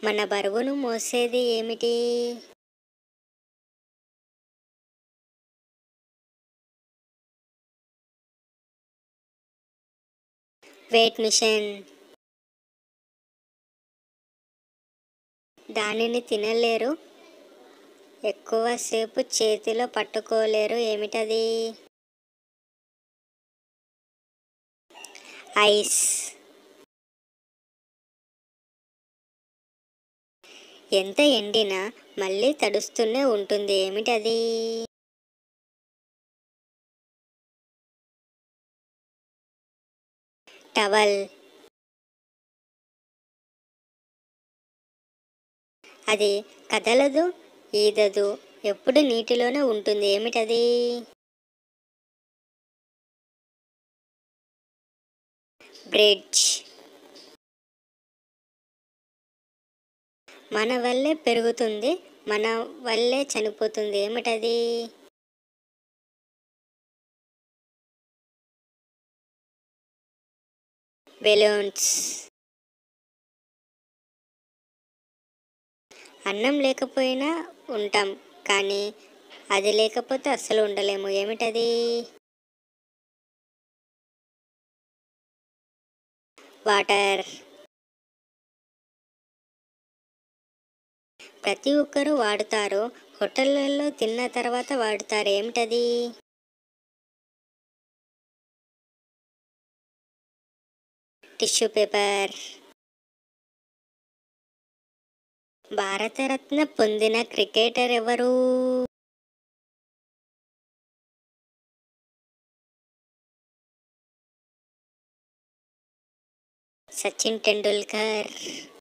మన బరువును మోసేది ఏమిటి వెయిట్ మిషన్ దానిని తినలేరు ఎక్కువసేపు చేతిలో పట్టుకోలేరు ఏమిటది ఐస్ ఎంత ఎండినా మళ్ళీ తడుస్తూనే ఉంటుంది ఏమిటది టవల్ అది కదలదు ఈదదు ఎప్పుడు నీటిలోనే ఉంటుంది ఏమిటది బ్రిడ్జ్ మన వల్లే పెరుగుతుంది మన వల్లే చనిపోతుంది ఏమిటది బెలూన్స్ అన్నం లేకపోయినా ఉంటాం కానీ అది లేకపోతే అస్సలు ఉండలేము ఏమిటది వాటర్ ప్రతి ఒక్కరూ వాడుతారు హోటళ్ళల్లో తిన్న తర్వాత వాడుతారు ఏమిటది టిష్యూ పేపర్ భారతరత్న పొందిన క్రికెటర్ ఎవరు సచిన్ టెండూల్కర్